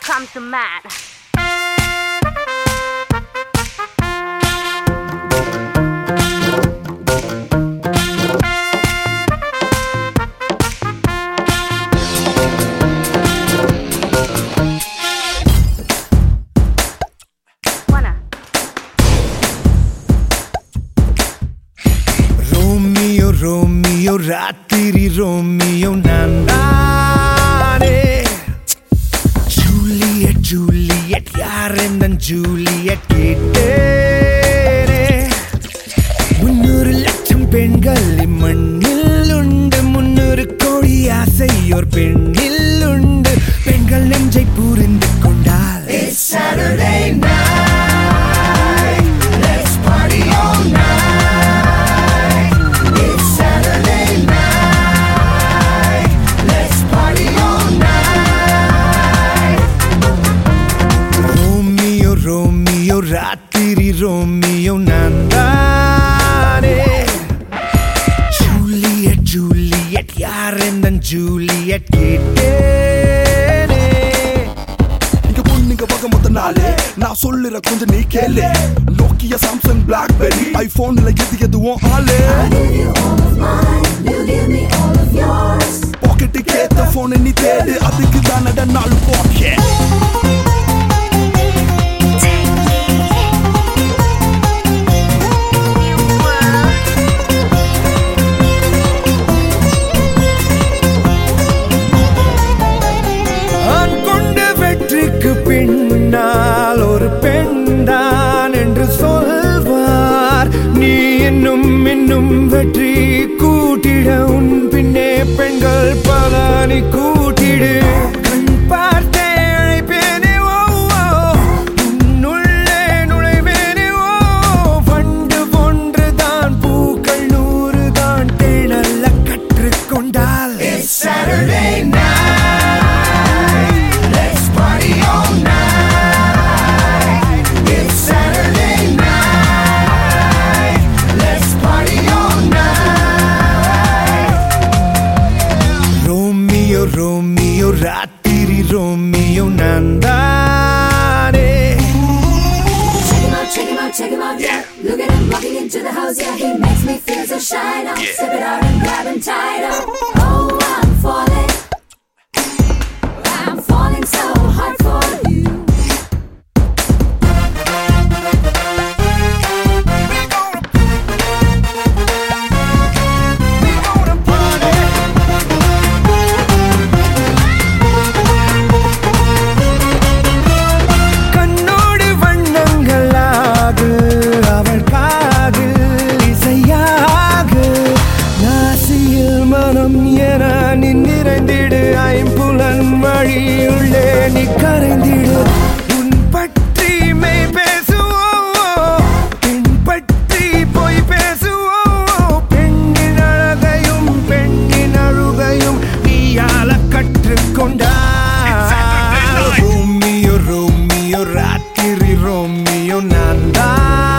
comes to man. Wanna. Romeo Romeo ராத்திரி Romeo நான் தானே ஜூலியட் ஜூலியட் யார் என்ன ஜூலியட் கேட்டேனே முன்னூறு லட்சம் பெண்கள் இம்மண்ணில் உண்டு முன்னூறு கோடி ஆசையோர் பெண்ணில் உண்டு பெண்கள் நெஞ்சை புரிந்து கொண்டால் It's Saturday night. Let's party all night. It's Saturday night. Let's party all night. Romeo Romeo ராத்திரி ரோமியோ நான் தானே ஜூலியட் ஜூலியட் யார் என்ன ஜூலியட் கேட்டேனே இங்க பொண்ணுங்க வகை மொத்த நாளே நான் சொல்லுற கொஞ்சம் நீ கேளு நோக்கியா சாம்சங் பிளாக்பெரி ஐபோன்ல எது எதுவும் ஆளு பாக்கெட்டுக்கு ஏத்த போன் நீ தேடு அதுக்கு தானட நாலு பாக்கெட் ஆண் கொண்ட வெற்றிக்கு பின்னால் ஒரு பெண்தான் என்று சொல்வார் நீ இன்னும் இன்னும் வெற்றி கூட்டிட உன் பின்னே பெண்கள் பலானி கூட்டிடு கண் பார்த்தே அழைப்பேனே ஓ ஓ. உன்னுள்ளே நுழைவேனே ஓ வண்டு ஒன்றுதான் பூக்கள் நூறுதான் தேடல்ல கற்றுக்கொண்டால் It's Saturday night. Let's party all night. It's Saturday night. Let's party all night. Romeo Romeo ராத்திரி ரோமியோ நான் தானே Check him out, check him out, check him out, yeah. Look at him walking into the house, yeah. He makes me feel so shy now. Sip it out and grab him tight up. Oh, I'm falling. I'm falling so hard for you. கண்ணோடு வண்ணங்களாகு அவள் காதில் இசையாக நாசியில் மனம் என நீ நிறைந்திடு ஐம்புலன் வழியுள்ளே நீ கரைந்திடு உன் பற்றி மெய் பேசுவோம் பெண் பற்றி பொய் பேசுவோம் பெண்ணின் அழகையும் பெண்ணின் அழுகையும் நீயால கற்றுக்கொண்டார் ரோமியோ ரோமியோ ராத்திரி ரோமியோ நான் தான்